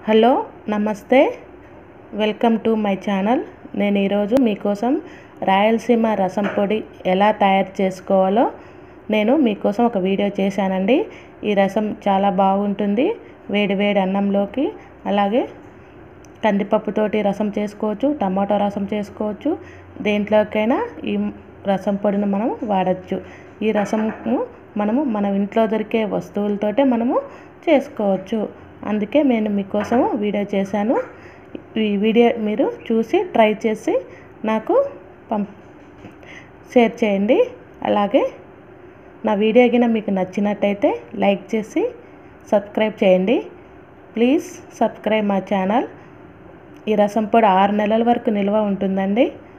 hello నమస్తే welcome to my channel నేను ఈరోజు మీకోసం రాయలసీమ రసం పొడి ఎలా తయారు చేసుకోవాలో నేను మీకోసం ఒక వీడియో చేశానండి ఈ రసం చాలా బాగుంటుంది వేడి వేడి అన్నంలోకి అలాగే కందిపప్పుతోటి రసం చేసుకోవచ్చు టమాటో రసం చేసుకోవచ్చు దేంట్లోకైనా ఈ రసం పొడిని మనం వాడచ్చు ఈ రసము మనము మన ఇంట్లో దొరికే వస్తువులతోటే మనము చేసుకోవచ్చు అందుకే నేను మీకోసం వీడియో చేశాను ఈ వీడియో మీరు చూసి ట్రై చేసి నాకు పం షేర్ చేయండి అలాగే నా వీడియో కింద మీకు నచ్చినట్టయితే లైక్ చేసి సబ్స్క్రైబ్ చేయండి ప్లీజ్ సబ్స్క్రైబ్ మా ఛానల్ ఈ రసం పొడి ఆరు నెలల వరకు నిల్వ ఉంటుందండి